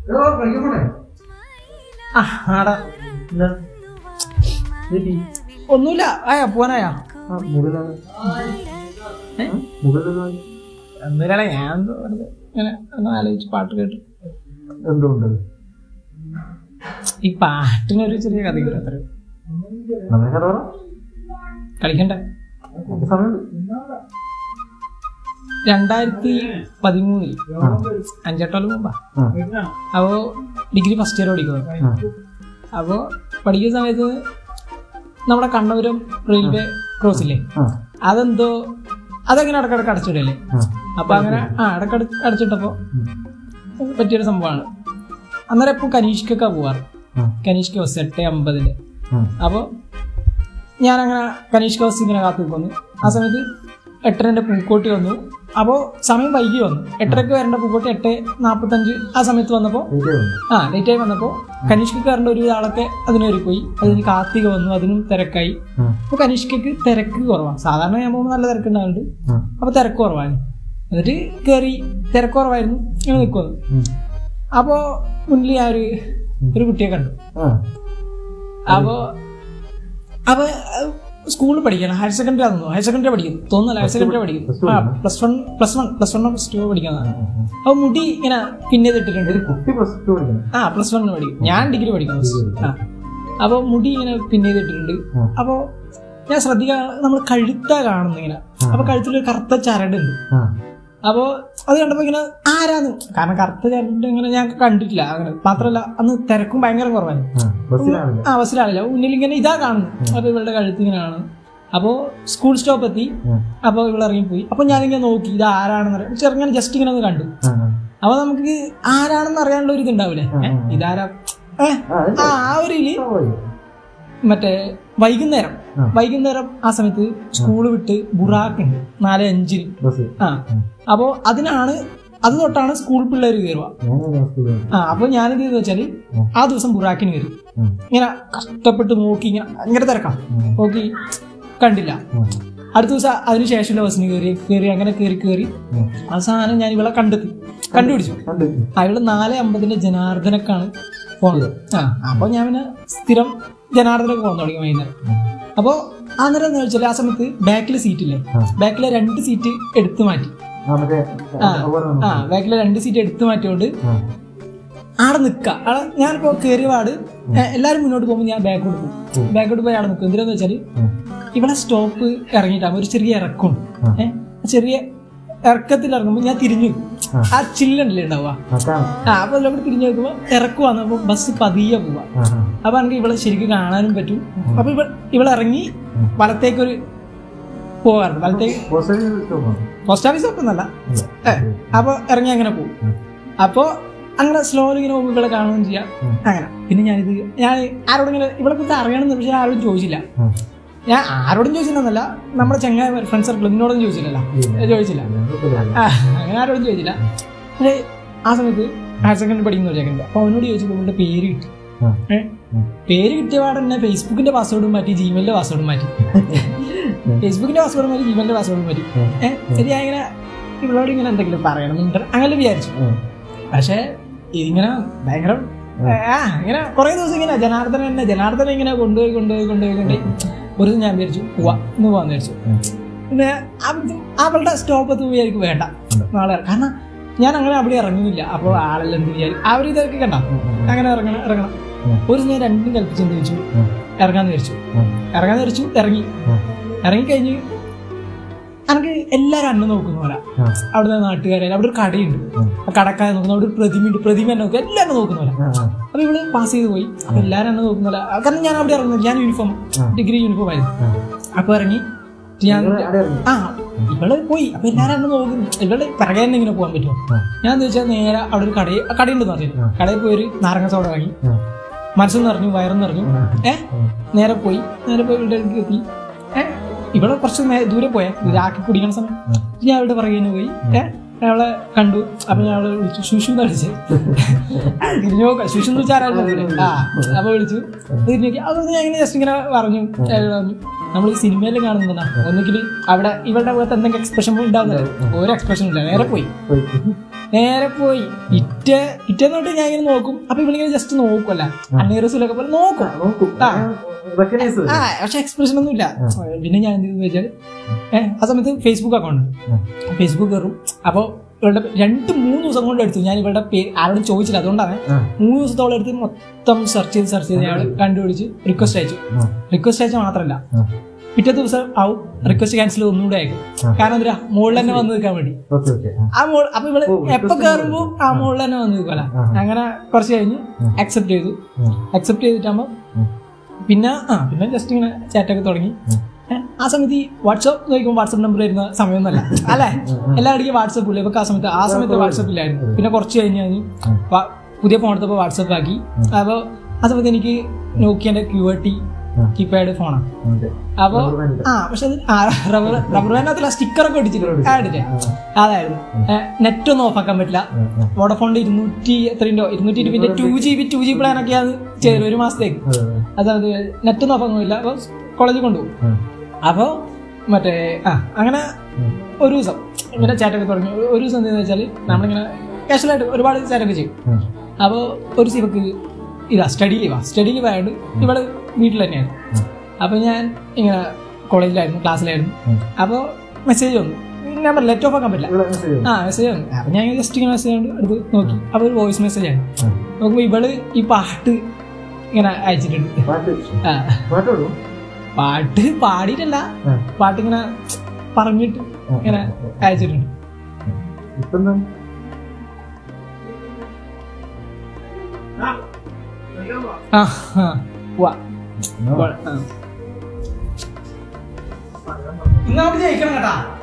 ആ ആടാ ഒന്നുമില്ല ആയാ പോവാനായാ ഏ? ഒന്നുമില്ല ഞാൻ എന്തോ വെറുതെ ഇങ്ങനെ ഒന്ന് ആലോചിച്ച് പാട്ട് കേട്ടു എന്തുകൊണ്ട് ഈ പാട്ടിനൊരു ചെറിയ കഥ കേട്ടു അത്ര നമ്മളെ കഥ പറ കളിക്കണ്ടേ നമുക്ക് സമയമുണ്ട് രണ്ടായിരത്തി പതിമൂന്നിൽ ആ അഞ്ചെട്ടോളം മുമ്പാ ആ അപ്പോൾ ഡിഗ്രി ഫസ്റ്റ് ഇയർ പഠിക്കുന്നത് ആ അപ്പോൾ പഠിക്കുന്ന സമയത്ത് നമ്മുടെ കണ്ണപുരം റെയിൽവേ ക്രോസ് ഇല്ലേ ആ അതെന്തോ അതെങ്ങനെ ഇടക്കിടക്ക് അടച്ചിടല്ലേ ആ അപ്പൊ അങ്ങനെ ആ ഇടക്കിടക്ക് അടച്ചിട്ടപ്പോ ഉം. പറ്റിയൊരു സംഭവമാണ് അന്നേരം ഇപ്പം കനീഷ്കൊക്കെ പോവാറ് ആ കനീഷ്ക ബസ് എട്ട് അമ്പതില് ആ അപ്പോൾ ഞാനങ്ങനെ കനീഷ്ക ബസ് ഇങ്ങനെ കാത്തു നിൽക്കുന്നു ആ സമയത്ത് എട്ടരൻ്റെ പൂക്കോട്ടി വന്നു അപ്പോൾ സമയം വൈകി വന്നു എട്ടരക്ക് വരേണ്ട പൂക്കോട്ടി എട്ട് നാൽപ്പത്തഞ്ച് ആ സമയത്ത് വന്നപ്പോൾ ഇതേ ഉണ്ട്. ആ ലേറ്റായി വന്നപ്പോൾ കനീഷ്കക്ക് വരേണ്ട ഒരു ആളൊക്കെ അതിനേറി പോയി അതിന് കാർത്തിക വന്നു അതിനും തിരക്കായി ആ അപ്പോൾ കനീഷ്കക്ക് തിരക്ക് കുറവാണ് സാധാരണ ഞാൻ പോകുമ്പോൾ നല്ല തിരക്കുണ്ടാവുന്നുണ്ട് ആ അപ്പോൾ തിരക്ക് കുറവാണ് എന്നിട്ട് കയറി തിരക്ക് കുറവായിരുന്നു ഇങ്ങനെ നിൽക്കുന്നു ഉം. അപ്പോൾ മുന്നിൽ ഞാൻ ഒരു ഒരു കുട്ടിയെ കണ്ടു ആ അപ്പോൾ അപ്പോൾ സ്കൂളിൽ പഠിക്കണം ഹയർ സെക്കൻഡറി ആണെന്നോ ഹയർ സെക്കൻഡറി പഠിക്കുന്നു തോന്നുന്നില്ല ഹയർ സെക്കൻഡറി പഠിക്കുന്നു ആ plus one plus one plus one plus two പഠിക്കുന്നതാണ് അപ്പോൾ മുടി ഇങ്ങനെ പിന്നെ ഇട്ടിട്ടുണ്ട് കുട്ടി പ്ലസ് ടു പഠിക്കണം ആ പ്ലസ് വൺ പഠിക്കും ഞാൻ ഡിഗ്രി പഠിക്കുന്നു ആ അപ്പോൾ മുടി ഇങ്ങനെ പിന്നെ ചെയ്തിട്ടുണ്ട് ആ. അപ്പോൾ ഞാൻ ശ്രദ്ധിക്കാൻ നമ്മൾ കഴുത്ത കാണുന്നു ഇങ്ങനെ അപ്പോൾ കഴുത്തിലൊരു കറുത്ത ചരടുണ്ട് ആ അപ്പോൾ അത് കണ്ടപ്പോൾ ഇങ്ങനെ ആരാന്ന് കാരണം കറുത്ത ചരട് ഇങ്ങനെ ഞാൻ കണ്ടിട്ടില്ല അങ്ങനെ മാത്രമല്ല അന്ന് തിരക്കും ഭയങ്കര കുറവായിരുന്നു ആ ബസ്സിലാണില്ല ആ ബസ്സിലാവില്ല മുന്നിൽ ഇങ്ങനെ ഇതാ കാണുന്നു അപ്പോൾ ഇവളുടെ കഴുത്ത് ഇങ്ങനെ കാണുന്നു അപ്പോൾ സ്കൂൾ സ്റ്റോപ്പ് എത്തി ആ അപ്പോൾ ഇവൾ ഇറങ്ങിപ്പോയി അപ്പോൾ ഞാനിങ്ങനെ നോക്കി ഇത് ആരാണെന്ന് അറിയാം ചെറുങ്ങനെ ജസ്റ്റ് ഇങ്ങനെ ഒന്ന് കണ്ടു ആ അപ്പോൾ നമുക്ക് ആരാണെന്ന് അറിയാനുള്ള ഒരു ഇതുണ്ടാവില്ലേ ഏ, ഇതാരാ ഏ, ആ അത് ആ ആ ഒരു ഇതില് പോയി. മറ്റേ വൈകുന്നേരം ആ. വൈകുന്നേരം ആ സമയത്ത് സ്കൂൾ വിട്ട് ബുറാക്ക് ഉണ്ട് നാല് അഞ്ചിന് ബസ് ആ അപ്പോൾ അതിനാണ് അത് തൊട്ടാണ് സ്കൂൾ പിള്ളേർ കയറുക ഞാൻ ഏതാ സ്കൂളിൽ ആ അപ്പോൾ ഞാനെന്ത് ചെയ്തെന്ന് വെച്ചാൽ ആ ദിവസം ബുറാക്കിന് കയറി ഉം. ഇങ്ങനെ കഷ്ടപ്പെട്ട് നോക്കി ഇങ്ങനെ ഭയങ്കര തിരക്കാം ഉം. നോക്കി കണ്ടില്ല ഉം. അടുത്ത ദിവസം അതിന് ശേഷമുള്ള ബസ്സിന് കയറി കയറി അങ്ങനെ കയറി കയറി ഉം. അവസാനം ഞാൻ ഇവളെ കണ്ടെത്തി കണ്ടുപിടിച്ചു കണ്ട് ആ ഇവള് നാല് അമ്പതിന്റെ ജനാർദ്ദനക്കാണ് പോണത് ആ അപ്പോൾ ഞാൻ പിന്നെ സ്ഥിരം ജനാർദ്ദനക്ക് പോകാൻ തുടങ്ങി വൈകുന്നേരം അപ്പോൾ അന്നേരം എന്ന് വെച്ചാൽ ആ സമയത്ത് ബാക്കിലെ സീറ്റില്ലേ ആ. ബാക്കിലെ രണ്ട് സീറ്റ് എടുത്തു മാറ്റി ആ മറ്റേ ആ. അതുപോലെ ആ ബാക്കിലെ രണ്ട് സീറ്റ് എടുത്തു മാറ്റിയോണ്ട് ആ ആടെ നിൽക്കുക ആടെ ഞാനിപ്പോ കയറിയ പാട് എല്ലാവരും മുന്നോട്ട് പോകുമ്പോൾ ഞാൻ ബാക്കോട്ട് പോകും ബാക്കോട്ട് പോയി ആടെ നിൽക്കും എന്തിനാന്ന് വെച്ചാൽ ഉം. ഇവിടെ സ്റ്റോപ്പ് ഇറങ്ങിയിട്ടാകുമ്പോൾ ഒരു ചെറിയ ഇറക്കമുണ്ട് ആ. ഏഹ് ചെറിയ ഇറക്കത്തിൽ ഇറങ്ങുമ്പോൾ ഞാൻ തിരിഞ്ഞു നിൽക്കും. ആ. ആ ചില്ലുണ്ടല്ലേ ഉണ്ടാവുക ആ കാണാം ആ അപ്പോൾ അതിലോട്ട് തിരിഞ്ഞു നോക്കുമ്പോൾ ഇറക്കുവാന്ന് അപ്പോൾ ബസ് പതിയെ പോവാ ആ ആ അപ്പൊ എനിക്ക് ഇവളെ ശരിക്കും കാണാനും പറ്റും അപ്പൊ ഇവ ഇവളെ ഇറങ്ങി വലത്തേക്കൊരു പോകാറുണ്ട് വലത്തേക്ക് പോസ്റ്റൽ സ്റ്റോപ്പാണ് പോസ്റ്റ് ഓഫീസ് ഒപ്പൊന്നല്ല ഏ, അപ്പൊ ഇറങ്ങി അങ്ങനെ പോകും ഉം. അപ്പൊ അങ്ങനെ സ്ലോലി ഇങ്ങനെ പോകുമ്പോൾ ഇവളെ കാണുകയും ചെയ്യാം ഉം. അങ്ങനെ പിന്നെ ഞാനിത് ഞാൻ ആരോടും ഇങ്ങനെ ഇവളെ കുറിച്ച് അറിയണമെന്ന് പക്ഷേ ആരോടും ചോദിച്ചില്ല ആ. ഞാൻ ആരോടും ചോദിച്ചില്ലെന്നല്ല നമ്മുടെ ചെങ്ങായ ഫ്രണ്ട് സർക്കിൾ നിന്നോടൊന്നും ചോദിച്ചില്ലല്ലോ ഇല്ല. ചോദിച്ചില്ല ആ, അങ്ങനെ ആരോടും ചോദിച്ചില്ല പക്ഷേ ആ സമയത്ത് ഹയർ സെക്കൻഡറി പഠിക്കുന്ന ഒരു ചെക്കനുണ്ട് അപ്പൊ അവനോട് ചോദിച്ചപ്പോൾ ഇവളുടെ പേര് കിട്ടി ആ. ഏ? ഉം. പേര് കിട്ടിയ പാടെ തന്നെ ഫേസ്ബുക്കിന്റെ പാസ്വേഡും മാറ്റി ജിമെയിലിന്റെ പാസ്വേഡും മാറ്റി ഫേസ്ബുക്കിന്റെ പാസ്വേഡ് മാറ്റി ജിമെയിലിന്റെ പാസ്വേഡും മാറ്റി ഉം. ഏഹ് ശരി ഞാൻ ഇങ്ങനെ ഇവളോട് ഇങ്ങനെ എന്തെങ്കിലും പറയണം എന്ന് അങ്ങനെ വിചാരിച്ചു ആ. പക്ഷേ ഇതിങ്ങനെ ഭയങ്കര ആ ഇങ്ങനെ കുറെ ദിവസം ഇങ്ങനെ ജനാർദ്ദന തന്നെ ജനാർദ്ദന ഇങ്ങനെ കൊണ്ടുപോയി കൊണ്ടുപോയി കൊണ്ടുപോയി കൊണ്ടുപോയി ഒരു ദിവസം ഞാൻ വിചാരിച്ചു പോവാ ഇന്ന് പോവാന്ന് വിചാരിച്ചു ഉം. പിന്നെ അവ- അവളുടെ സ്റ്റോപ്പ് എത്തുമ്പോൾ വിചാരിക്കും വേണ്ട നാളെ ഇറങ്ങാം. കാരണം ഞാൻ അങ്ങനെ അവിടെ ഇറങ്ങുന്നില്ല അപ്പോൾ ആളെല്ലാം എന്ത് വിചാരിക്കും ആ ഒരു ഇതൊക്കെ കണ്ട അങ്ങനെ ഇറങ്ങണം ഇറങ്ങണം ഉം. ഒരു ദിവസം ഞാൻ രണ്ടും കൽപ്പിച്ചെന്ന് ചോദിച്ചു ഉം. ഇറങ്ങാന്ന് വിചാരിച്ചു ഉം. ഇറങ്ങാന്ന് വിചാരിച്ചു ഇറങ്ങി ഉം. ഇറങ്ങിക്കഴിഞ്ഞ് എനിക്ക് എല്ലാവരും അന്ന് നോക്കുന്ന പോലെ ആ. അവിടുത്തെ നാട്ടുകാരെ അവിടെ ഒരു കടയുണ്ട് ഉം. ആ കടക്കാരെ നോക്കുന്ന അവിടെ ഒരു പ്രതിമയുണ്ട് പ്രതിമ എന്നെ നോക്കുക എല്ലാവരും നോക്കുന്ന പോലെ ആ. ആ. അപ്പൊ ഇവള് പാസ് ചെയ്ത് പോയി അപ്പൊ എല്ലാവരും എന്നെ നോക്കുന്ന പോലെ ആ, കാരണം ഞാൻ അവിടെ ഇറങ്ങുന്നത് ഞാൻ യൂണിഫോം ആ. ഡിഗ്രി യൂണിഫോം ആയിരുന്നു ആ. അപ്പൊ ഇറങ്ങി ഞാൻ നിങ്ങള് അവിടെ ഇറങ്ങി? ആ ഇവള് പോയി അപ്പൊ എല്ലാവരും എന്നെ നോക്കുന്നു ഇവളുടെ പിറകെ തന്നെ ഇങ്ങനെ പോകാൻ പറ്റുമോ ആ. ഞാൻ എന്താ വെച്ചാൽ നേരെ അവിടെ ഒരു കടയിൽ കടയുണ്ടെന്ന് പറഞ്ഞു ആ. കടയിൽ പോയി ഒരു നാരങ്ങ സോഡ വാങ്ങി ആ. മനസ്സെന്ന് പറഞ്ഞു വയറെന്ന് പറഞ്ഞു ഏ നേരെ പോയി നേരെ പോയി ഇവിടെ എത്തി ഏ ഇവിടെ കുറച്ച് നേ- ദൂരെ പോയാ ഇതാക്കി കുടിക്കണ സമയം ഞാൻ അവളുടെ പുറകെ തന്നെ പോയി ഏ അവളെ കണ്ടു അപ്പൊ ഞാൻ അവളെ വിളിച്ചു ശുശു എന്ന് വിളിച്ച് തിരിഞ്ഞു നോക്കാം ശുശു എന്ന് വെച്ചാൽ ആരാണ് നോക്കുന്നത്? ആ അപ്പൊ വിളിച്ചു തിരിഞ്ഞു നോക്കി അതൊന്ന് ഞാൻ ഇങ്ങനെ ജസ്റ്റ് ഇങ്ങനെ പറഞ്ഞു അയാൾ പറഞ്ഞു നമ്മൾ ഈ സിനിമയിൽ കാണുന്നതാ ഒന്നുകിൽ അവിടെ ഇവളുടെ മുഖത്ത് എന്തെങ്കിലും എക്സ്പ്രഷൻ ഉണ്ടാവുന്നില്ല ഒരു എക്സ്പ്രഷൻ ഇല്ല നേരെ പോയി പോയി. നേരെ പോയി പിറ്റേ പിറ്റേന്ന് തൊട്ട് ഞാൻ ഇങ്ങനെ നോക്കും അപ്പൊ ഇവളിങ്ങനെ ജസ്റ്റ് നോക്കുമല്ല അന്നീറസിലൊക്കെ പോലെ നോക്കും നോക്കും ആ. റെക്കഗ്നൈസ് ആ പക്ഷെ എക്സ്പ്രഷൻ ഒന്നും ഇല്ല പിന്നെ ഞാൻ എന്ത് ചെയ്തെന്ന് വെച്ചാൽ ഏഹ് ആ സമയത്ത് ഫേസ്ബുക്ക് അക്കൗണ്ട് ഫേസ്ബുക്ക് കയറും അപ്പോൾ ഇവളുടെ രണ്ട് മൂന്ന് ദിവസം കൊണ്ട് എടുത്തു ഞാൻ ഇവളുടെ പേര് ആരോടും ചോദിച്ചില്ല അതുകൊണ്ടാണ് മൂന്ന് ദിവസത്തോളം എടുത്ത് മൊത്തം സെർച്ച് ചെയ്ത് സെർച്ച് ചെയ്ത് ഞാൻ കണ്ടുപിടിച്ച് റിക്വസ്റ്റ് അയച്ചു റിക്വസ്റ്റ് അയച്ചാൽ മാത്രമല്ല പിറ്റേ ദിവസം ആവും റിക്വസ്റ്റ് ക്യാൻസൽ ഒന്നുകൂടെ അയക്കും കാരണം എന്താ മുകളിൽ തന്നെ വന്ന് നിൽക്കാൻ വേണ്ടി ഓക്കെ ഓക്കെ ആ മോൾ അപ്പൊ ഇവള് ഓ, എപ്പോ request കയറുമ്പോ ആ മുകളിൽ തന്നെ വന്ന് നിൽക്കല അങ്ങനെ കുറച്ച് കഴിഞ്ഞ് അക്സെപ്റ്റ് ചെയ്തു അക്സെപ്റ്റ് ചെയ്തിട്ടാകുമ്പോ പിന്നെ ആ പിന്നെ ജസ്റ്റ് ഇങ്ങനെ ചാറ്റൊക്കെ തുടങ്ങി ഏ, ആ സമയത്ത് ഈ വാട്സപ്പ് നോക്കുമ്പോൾ വാട്സപ്പ് നമ്പർ വരുന്ന സമയമൊന്നുമല്ല അല്ലേ എല്ലാവർക്കും വാട്സപ്പ് ഇല്ല ഇവർക്ക് ആ സമയത്ത് ആ സമയത്ത് വാട്സപ്പ് ഇല്ലായിരുന്നു പിന്നെ കുറച്ച് കഴിഞ്ഞ് കഴിഞ്ഞ് വാ- പുതിയ ഫോൺ എടുത്തപ്പോൾ വാട്സപ്പ് ആക്കി അപ്പോൾ ആ സമയത്ത് എനിക്ക് നോക്കിയൻ്റെ ക്യു ടി കീപാഡ് ഫോണാണ് ഓക്കെ അപ്പോൾ ആ പക്ഷെ അത് ആ റബ്ബർ റബ്ബർ ബാൻഡിനകത്തുള്ള സ്റ്റിക്കറൊക്കെ ഒടിച്ചിട്ടുണ്ട് ആഡില്ലേ അതായിരുന്നു നെറ്റ് ഒന്നും ഓഫ് ആക്കാൻ പറ്റില്ല വോഡഫോണിന്റെ ഇരുന്നൂറ്റി എത്രയുണ്ടോ ഇരുന്നൂറ്റി ഇരുപതിന്റെ two G B two G plan ഒക്കെ അത് ചെയ്തു ഒരു മാസത്തേക്ക് അതായത് നെറ്റ് ഒന്നും ഓഫ് ആക്കുന്നില്ല അപ്പോൾ കോളേജിൽ കൊണ്ടുപോകും അപ്പോൾ മറ്റേ ആ അങ്ങനെ ഒരു ദിവസം ഇങ്ങനെ ചാറ്റൊക്കെ തുടങ്ങി ഒരു- ഒരു ദിവസം എന്താണെന്ന് വെച്ചാൽ നമ്മളിങ്ങനെ കാഷ്വലായിട്ട് ഒരുപാട് ചാറ്റൊക്കെ ചെയ്യും അപ്പോൾ ഒരു ദിവസം ഇവക്ക് ഇതാ സ്റ്റഡി ലീവാ സ്റ്റഡി ലീവ് ആയതുകൊണ്ട് ഇവള് വീട്ടിൽ തന്നെയാണ് അപ്പോൾ ഞാൻ ഇങ്ങനെ കോളേജിലായിരുന്നു ക്ലാസ്സിലായിരുന്നു അപ്പോൾ മെസ്സേജ് വന്നു ഞാൻ പറഞ്ഞില്ല ലെറ്റ് ഓഫ് ആക്കാൻ പറ്റില്ല ആ മെസ്സേജ് വന്നു അപ്പോൾ ഞാൻ ജസ്റ്റ് ഇങ്ങനെ മെസ്സേജ് കൊണ്ട് എടുത്ത് നോക്കി അപ്പോൾ ഒരു വോയിസ് മെസ്സേജ് ആണ് നോക്കുമ്പോൾ ഇവള് ഈ പാട്ട് ഇങ്ങനെ അയച്ചിട്ടുണ്ട് പാട്ട് ആ പാട്ടോടും പാട്ട് പാടിയിട്ടല്ല പാട്ടിങ്ങനെ പറഞ്ഞിട്ട് ഇങ്ങനെ അയച്ചിട്ടുണ്ട് ഇപ്പം എന്താ ആ ആ വാ ഇന്ന് നമുക്ക് ജയിക്കണം കേട്ടാ